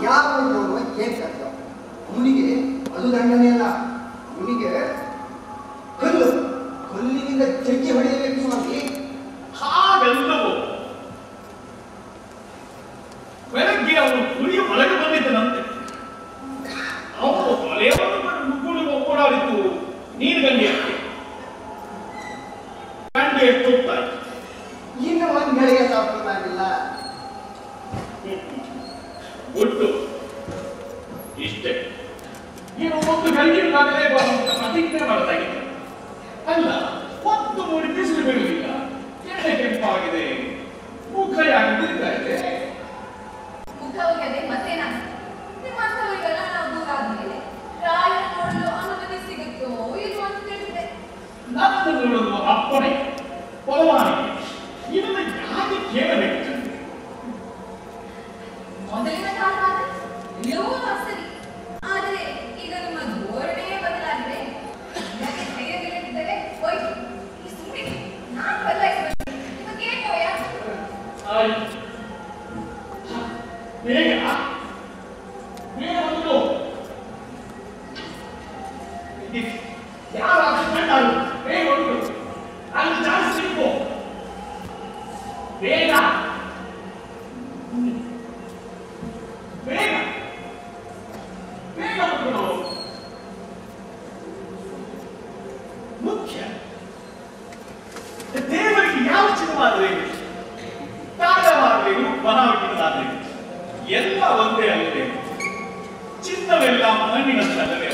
ಯಾವ ಗೌರವ ಏನ್ ಕರ್ತ ಅವನಿಗೆ ಅದು ದಂಡನೆ ಅಲ್ಲ ಅವನಿಗೆ ಕಲ್ಲು ಕಲ್ಲಿನಿಂದ ಜಗ್ಗಿ ಹೊಡೆಯಬೇಕು ಸ್ವಾಮಿ ಹಾಗೆಲ್ಲವೂ ಬೆಳಗ್ಗೆ ಅವನು ಕುಡಿಯ ಒಳಗೆ ಬಂದಿದ್ದನಂತೆ ಅವನು ತಲೆಯನ್ನು ನುಗ್ಗುಳು ಓಡಾಡಿದ್ದು ನೀನು ಗಂಗೆಯಕ್ಕೆ ಗಂಗೆ ಎಷ್ಟು ಹೋಗ್ತಾರೆ ಇನ್ನು ಒಂದ್ ಗಳಿಗೆ ಸಾಕಿಲ್ಲ ಒಟ್ಟು ಇಷ್ಟೇ ನೀನು ಒಂದು ಗಂಗೆ ಮಗಲೇ ಬರುವಂತ ಪ್ರತಿಜ್ಞೆ ಮಾಡ್ತಾಗಿದ್ದೆ ಅಲ್ಲ ಒಂದು ಮೂಡಿ ಬಿಸಿಲು ಬೀಳಲಿಲ್ಲ ಎಣ್ಣೆ ಕೆಂಪಾಗಿದೆ ಮುಖ ಯಾಕೆ ಬಿಡ್ತಾ ಇದೆ ಮುಖ ಒಗೆದೆ ಮತ್ತೇನಾಗುತ್ತೆ ನಿಮ್ಮಂಥವರಿಗೆಲ್ಲ ನಾವು ದೂರ ಆದ್ಮೇಲೆ ರಾಯನ ನೋಡಲು ಅನುಮತಿ ಸಿಗುತ್ತೋ ಇಲ್ವೋ ಅಂತ ತಿಳಿದಿದೆ ನನ್ನನ್ನು ನೋಡಲು ಅಪ್ಪಣೆ ಪರವಾನಿಗೆ ಇದನ್ನು ಯಾಕೆ ಕೇಳಬೇಕು ಜನತೆ? ಮೊದಲಿನ ಕಾಲ ಎಲ್ಲವೂ ಸರಿ ಆದರೆ ಈಗ ನಿಮ್ಮ ಧೋರಣೆಯೇ ಬದಲಾಗಿದೆ ಯಾಕೆ ಧೈರ್ಯವಿಲ್ಲದಿದ್ದರೆ ಹೋಯ್ತು ಈ ಸುಮ್ಮನೆ ನಾನು ಬದಲಾಯಿಸಬೇಕು ನಿಮಗೆ ಭಯ ಆಯ್ತು ಹ, ಬೇಗ ಬೇಗ ಬಂದು ಯಾವ ಕಂಡರು ಬೇಗ ಬಂದು ಅಲ್ಲಿ ಜಾಸ್ತಿ ಇಟ್ಕೋ. ಬೇಗ ಬೇಗ ಬೇಗ ಬಂದು ಮುಖ್ಯ ದೇವರಿಗೆ ಯಾವ ಚಿನ್ನವಾದ್ರೇನು ತಾಳವಾದ್ರೇನು ಬನಾವಟಿಗಳಾದ್ರೇನು ಎಲ್ಲ ಒಂದೇ ಅಲ್ಲದೆ ಚಿನ್ನವೆಲ್ಲ ಮಣ್ಣಿನಷ್ಟಲ್ಲವೇ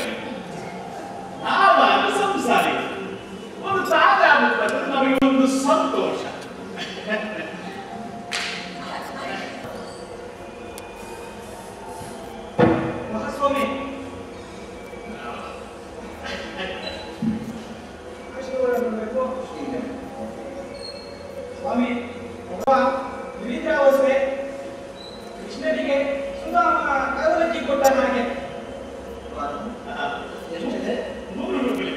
ನಾವಾಗ ಸಂಸಾರಿ ಒಂದು ತಾಗ ಆಗುತ್ತದೆ ನಮಗೆ ಒಂದು ಸಂತೋಷ ಮಹಾಸ್ವಾಮಿ ಸ್ವಾಮಿ ಒಬ್ಬ ನಿರೀಂದ್ರಾವಸ್ಥೆ ಕೃಷ್ಣನಿಗೆ ಸುಧಾಮ ಕವಲಕ್ಕಿ ಕೊಟ್ಟ ಹಾಗೆ ಎಷ್ಟಿದೆ ನೂರು ರೂಪಾಯಿ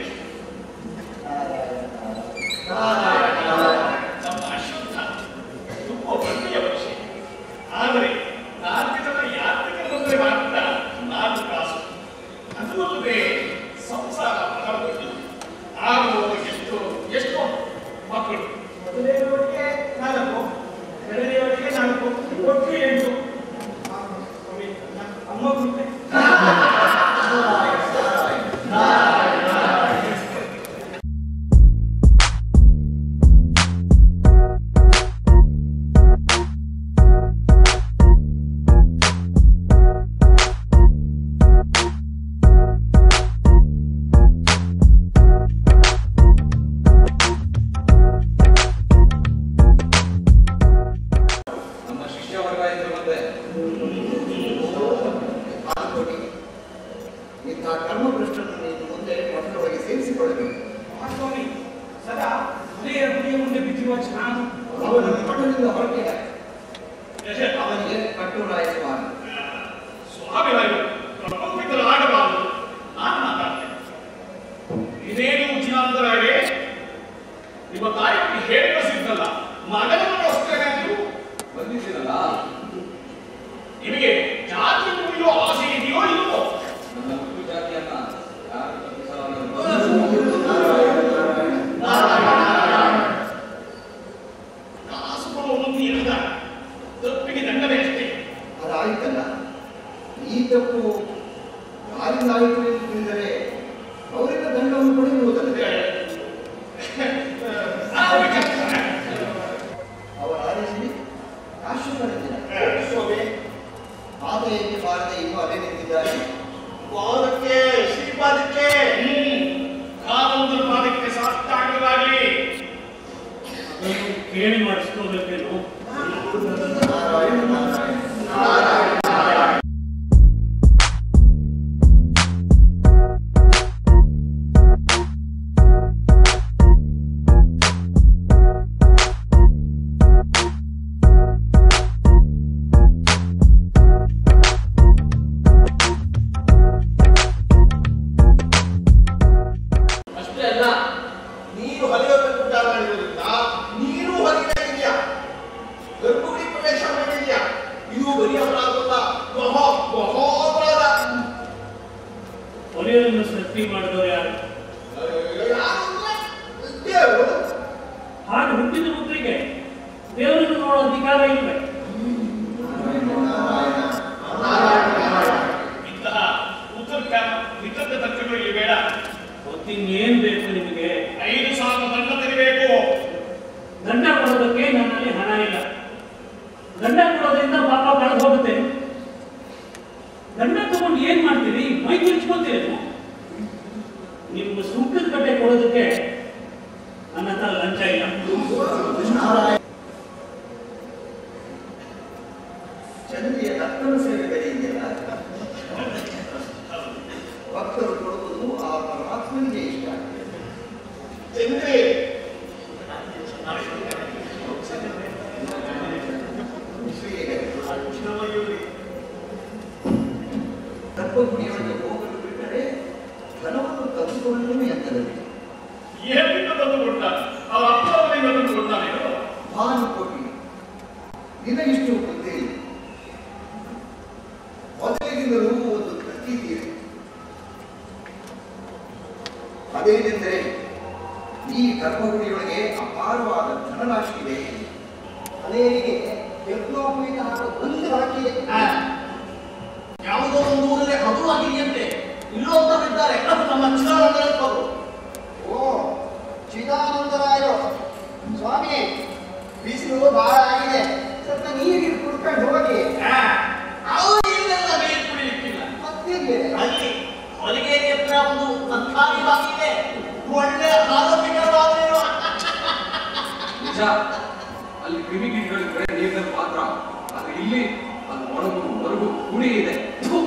ನಮ್ಮ ಅಶ್ವತ್ಥ ತುಂಬಾ ಒಳ್ಳೆಯ ಪಕ್ಷಿ ಆದರೆ ನಾಲ್ಕು ಜನ ಯಾತ್ರಿಕ ತೊಂದರೆ ಮಾಡ್ತಾ ನಾಲ್ಕು ಕಾಸು ಅದು ಅಲ್ಲದೆ ಸಂಸಾರ ಬಹಳ ದೊಡ್ಡದು ಆರು ಎಷ್ಟು ಎಷ್ಟೋ ಮಕ್ಕಳು ಮೊದಲನೆಯವರಿಗೆ ನಾಲ್ಕು ಎರಡನೆಯವರಿಗೆ ನಾಲ್ಕು ಒಟ್ಟು ಎಂಟು ಆ, ಸ್ವಾಮಿ ನ- ಅಮ್ಮ ಗುರುತೆ ನಮ್ಮ ಶಿಷ್ಯ ವರ್ಗ ಎಂದು ಬಂದೆ ಆತ್ಮೋಟಿ ಇಂಥ ಕರ್ಮಭ್ರಷ್ಟರನ್ನು ನೀನು ಮುಂದೆ ಮಠದೊಳಗೆ ಸೇರಿಸಿಕೊಳ್ಳಬೇಕು ಆ, ಸ್ವಾಮಿ ಸದಾ ಮನೆಯ ಗುಡಿಯ ಮುಂದೆ ಬಿದ್ದಿರುವ ನಾನು ಅವನನ್ನು ಮಠದಿಂದ ಹೊರಗೆ ಅವನಿಗೆ ಕಟ್ಟುರಾಯಿಸುವಾಗ ಸ್ವಾಮಿಗಳು ಪ್ರಪಂಚಗಳಾಗಬಾರದು ನಾನು ಮಾತಾಡ್ತೇನೆ ಇದೇನು ಚಿನ್ನಾಂತರಾಗೆ ನಿಮ್ಮ ತಾಯಿಗೆ ಹೇಳಿ ಕಳಿಸಿದ್ದಲ್ಲ ಮಗನಗೋಸ್ಕರ ನೀವು ಬಂದಿದ್ದೀರಲ್ಲ ನಿಮಗೆ ಜಾತಿ ಮುಗಿಯೋ ಆಸೆ ಇದೆಯೋ ಇಲ್ವೋ ನನ್ನ ಹುಟ್ಟು ಜಾತಿಯನ್ನ ಯಾರು ತಪ್ಪಿಸಲಾರರು ಕಾಸು ಕೊಡುವುದೊಂದು ಇಲ್ಲ ತಪ್ಪಿಗೆ ದಂಡನೆ ಅಷ್ಟೇ ಅದಾಯ್ತಲ್ಲ ಈ ತಪ್ಪು ಯಾರಿಂದ ಆಯಿತು ಎಂದು ತಿಳಿದರೆ ಅವರಿಂದ ದಂಡವನ್ನು ಪಡೆಯುವುದಲ್ಲದೆ ಅವರ ಆದೇಶಿ ಕಾಶ್ಯಪಡಿಸಿದ ಸ್ವಾಮಿ ಆದಾಯಕ್ಕೆ ಬಾರದೆ ಇನ್ನೂ ಅಲ್ಲೇ ನಿಂತಿದ್ದಾರೆ ವಾದಕ್ಕೆ ಶ್ರೀಪಾದಕ್ಕೆ ಹ್ಮ್ ಕಾಲೊಂದು ಪಾದಕ್ಕೆ ಸಾಷ್ಟಾಂಗವಾಗಲಿ ಅದನ್ನು ಕೇಳಿ ಮಾಡಿಸ್ಕೋಬೇಕೇನು ನಾರಾಯಣ ನಾರಾಯಣ ಅಷ್ಟೇ ಅಲ್ಲ ನೀನು ಹರಿಯೋದಕ್ಕೆ ಊಟ ಮಾಡಿರೋದ್ರಿಂದ ನೀನು ಹೊರಗಿನ ಇದೆಯಾ ಗರ್ಭಗುಡಿ ಪ್ರವೇಶ ಮಾಡಿದ್ಯಾ ಇದು ಬರೀ ಅಪರಾಧವಲ್ಲ ಮಹೋ ಮಹೋಪರಾಧ ಕೊನೆಯನ್ನು ಸೃಷ್ಟಿ ಮಾಡಿದವರು ಯಾರು ಯಾರು ಅಂದ್ರೆ ದೇವರು ಹಾಗೆ ಹುಟ್ಟಿದ ಮಕ್ಕಳಿಗೆ ದೇವರನ್ನು ನೋಡೋ ಅಧಿಕಾರ ಇಲ್ವೇ ಇಂತಹ ಉತ್ತರ್ಕ ವಿತರ್ಕ ತರ್ಕಗಳು ಇಲ್ಲಿ ಬೇಡ ಮತ್ತಿನ್ನೇನ್ ಬೇಕು ನಿಮಗೆ ಐದು ಸಾವಿರ ದಂಡ ತೆರಿಬೇಕು ದಂಡ ಕೊಡೋದಕ್ಕೆ ನನ್ನಲ್ಲಿ ಹಣ ಇಲ್ಲ ದಂಡ ಕೊಡೋದ್ರಿಂದ ಪಾಪ ಕಳೆದು ಹೋಗುತ್ತೆ ದಂಡ ತಗೊಂಡು ಏನ್ ಮಾಡ್ತೀರಿ ಮೈ ಮುಚ್ಕೊತೀರೇನು ನಿಮ್ಮ ಸುಂಕದ ಕಟ್ಟೆ ಕೊಡೋದಕ್ಕೆ ನನ್ನ ಹತ್ರ ಲಂಚ ಇಲ್ಲ ಚಂದ್ರಿಯ ರತ್ನ ಸೇವೆ ಬೆಲೆ ಇದೆಯಲ್ಲ ಭಕ್ತರು ಕೊಡುವುದು ಆ ಪರಮಾತ್ಮನಿಗೆ ಇಷ್ಟ ಚಂದ್ರಿ ಶ್ರೀಗೆ ಗರ್ಭಗುಡಿಯೊಳಗೆ ಹೋಗಲು ಬಿಟ್ಟರೆ ಧನವನ್ನು ತಂದುಕೊಳ್ಳಲು ಎಂದರಲ್ಲಿ ಏನಿಂದ ತಂದು ಕೊಡ್ತಾನೆ ಅವ್ರ ಅಪ್ಪ ಅವನಿಂದ ತಂದು ಕೊಡ್ತಾನೆ ಭಾನುಕೋಟಿ ನಿನಗಿಷ್ಟು ಬುದ್ಧಿ ಮೊದಲಿಗಿಂದಲೂ ಒಂದು ಪ್ರತೀತಿ ಇದೆ ಅದೇನೆಂದರೆ ಈ ಗರ್ಭಗುಡಿಯೊಳಗೆ ಅಪಾರವಾದ ಧನರಾಶಿ ಇದೆ ಅದೇನಿಗೆ ಯಜ್ಞೋಪವೀತ ಹಾಗೂ ಒಂದು ಬಾಕಿ ಇದೆ ಯಾವುದೋ ಒಂದು ಊರಲ್ಲಿ ಅದು ಆಗಿದೆಯಂತೆ ಇಲ್ಲೊಬ್ಬರಿದ್ದಾರೆ ಅದು ನಮ್ಮ ಚಿದಾನಂದರಪ್ಪರು ಓ ಚಿದಾನಂದರಾಯರು ಸ್ವಾಮಿ ಬಿಸಿಲು ಬಹಳ ಆಗಿದೆ ಸ್ವಲ್ಪ ನೀರಿಗೆ ಕುಡ್ಕೊಂಡು ಹೋಗಿ ಅವರು ಇಲ್ಲೆಲ್ಲ ನೀರು ಕುಡಿಲಿಕ್ಕಿಲ್ಲ ಮತ್ತಿರ್ಲಿ ಅಲ್ಲಿ ಹೊಲಿಗೆ ಹತ್ರ ಒಂದು ಅಂಥಾಗಿ ಬಾಗಿದೆ ಒಳ್ಳೆ ಆರೋಗ್ಯಕರವಾದೇನು ನಿಜ ಅಲ್ಲಿ ಕ್ರಿಮಿಕೀಟಗಳಿಗೆ ಬರೀ ನೀರಿನಲ್ಲಿ ಮಾತ್ರ ಆದ್ರೆ ಇಲ್ಲಿ ಅದು ಒಣಗು ಹೊರಗು ಕುಡಿ ಇದೆ ಥು.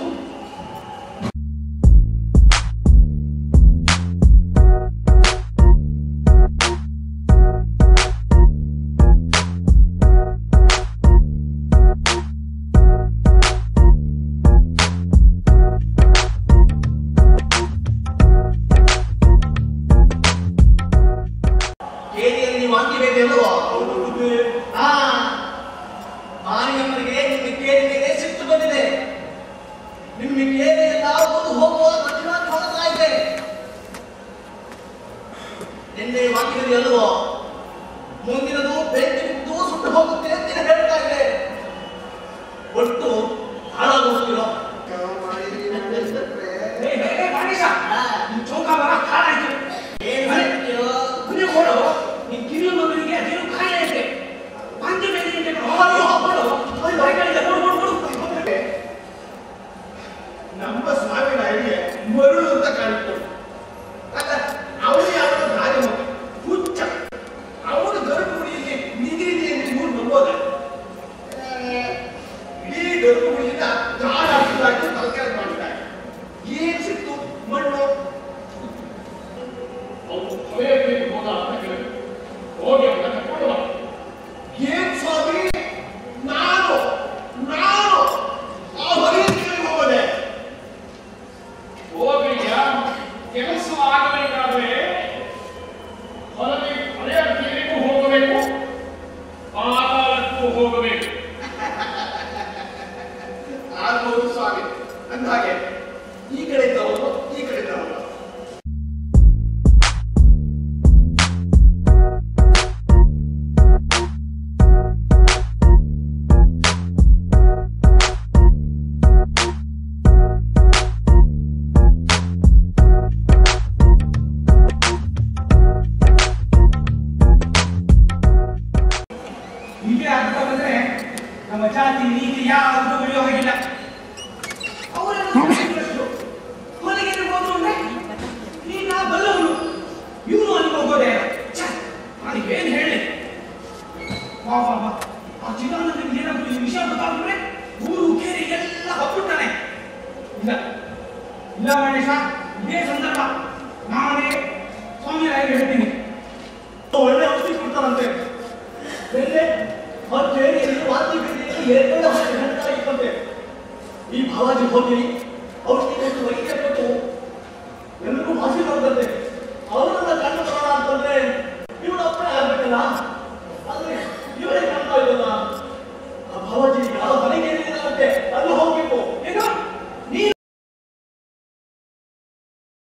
ಕೇರಿಯಲ್ಲಿ ನೀವು ಅಂತಿಬೇಕೆ ಅಲ್ವೋ ಹಾ ಮಾರಿಯಮ್ಮನಿಗೆ ನಿಮ್ಮ ಕೇರಿ ಮೇಲೆ ಸಿಟ್ಟು ಬಂದಿದೆ ನಿಮ್ಮ ಕೇರಿಯಲ್ಲ ಒಂದು ಹೋಗುವ ಕಠಿಣ ಕಾಣ್ತಾ ಇದೆ ನಿನ್ನೆ ವಾಕ್ಯದಲ್ಲಿ ಅಲ್ವೋ ಮುಂದಿನದು ಬೆಂಕಿ ಬಿದ್ದು ಸುಟ್ಟು ಹೋಗುತ್ತೆ ಅಂತ ಹೇಳ್ತಾ ಇದೆ ಒಟ್ಟು ಹಾಳಾಗೋಗ್ತಿರೋ ಹೇ ಹೇ ಹೇ ಮಾರೀಶ ನಿನ್ ಚೌಕ ಬರ ಕಾಲಾಯ್ತು ಏನ್ ಹೇಳ್ತೀಯೋ ಕುರಿ ಕೊಡು ನಿನ್ ಕಿರಿಯ ಮಗನಿಗೆ ಅದೇನು ಕಾಯಿಲೆ ಐತೆ ವಾಂತಿ ಬೇರೆ ಇದೆ ಕಣೋ. ಅಯ್ಯೋ, ಕೊಡು ಹೊರಗಡೆಯಿಂದ ಕೊಡು ಕೊಡು ಕೊಡು ನಮ್ಮ ಸ್ವಾಮಿನ ಅಡಿಗೆ ಮರುಳು ಅಂತ ಕಾಣಿಸ್ತು ಅವನು ಯಾವ ದಾರಿ ಮಗ ಹುಚ್ಚ ಅವನು ಗರ್ಭಗುಡಿಯಲ್ಲಿ ನಿಧಿದೆ ಎಂದು ಇವ್ರು ನಂಬೋದ ಇಡೀ ಗರ್ಭಗುಡಿಯಿಂದ ಗಾಢ ಹಾಕಿ ತಲಕಾರಿ ಮಾಡಿದ್ದಾರೆ ಏನ್ ಸಿಕ್ತು ಮಣ್ಣು ಅವನು ಕೊಲೆಯಲ್ಲಿ ಹೋದ ಅಂತ ಕೇಳಿದ್ರು ಹೋಗಿ ಅವನ ಕರ್ಕೊಂಡು ಬಾ. ಏನ್ ಸ್ವಾಮಿ ನಾನು ನಾನು ಆ ಹೊರೆಯಲ್ಲಿ ಹೋಗೋದೆ ಹೋಗಯ್ಯ ಕೆಲಸ ಆಗಬೇಕಾದ್ರೆ ಹೊರಗೆ ಹಳೆಯ ಕೇರಿಗೂ ಹೋಗಬೇಕು ಪಾತಾಳಕ್ಕೂ ಹೋಗಬೇಕು ಆಗ್ಬೋದು ಸ್ವಾಮಿ ಅಂದಾಗೆ ಈ ಕಡೆ ಇದ್ದವನು ಈ ಕಡೆ ಇದ್ದವನು ಹೀಗೆ ಆಗ್ತಾ ಬಂದ್ರೆ ನಮ್ಮ ಜಾತಿ ನೀತಿ ಯಾವುದು ಉಳಿಯೋ ಹಾಗಿಲ್ಲ ಅವರೆಲ್ಲ ಸಿಕ್ಕಿದ್ರು. ಹೊಲಿಗೆ ಹೋದ್ರು ಅಂದ್ರೆ ನೀನ ಬಲ್ಲವನು ಇವನು ಅಲ್ಲಿ ಹೋಗೋದೇ ಛೆ, ನಾನು ಏನ್ ಹೇಳಿ ವಾ ವಾ ವಾ ಆ ಚಿದಾನಂದನಿಗೆ ಏನಾದ್ರು ಈ ವಿಷಯ ಗೊತ್ತಾಗ್ಬಿಟ್ರೆ ಊರು ಕೇರಿ ಎಲ್ಲ ಹೊಕ್ಬಿಡ್ತಾನೆ ಇಲ್ಲ ಇಲ್ಲ ಗಣೇಶ ಇದೇ ಸಂದರ್ಭ ನಾನೇ ಸ್ವಾಮಿ ರಾಯರಿಗೆ ಹೇಳ್ತೀನಿ ಒಳ್ಳೆ ಔಷಧಿ ಕೊಡ್ತಾರಂತೆ ಬೆಲೆ ಕೇರಿಯಲ್ಲಿ ವಾಂತಿ ಭೇದಿಯಲ್ಲಿ ಎರಡೆರಡು ಹೊಟ್ಟೆ ಹೇಳ್ತಾ ಇಪ್ಪತ್ತೆ ಈ ಭಾವಾಜಿ ಹೋಗಿ ಔಷಧಿ ಕೊಟ್ಟು ವೈದ್ಯ ಕೊಟ್ಟು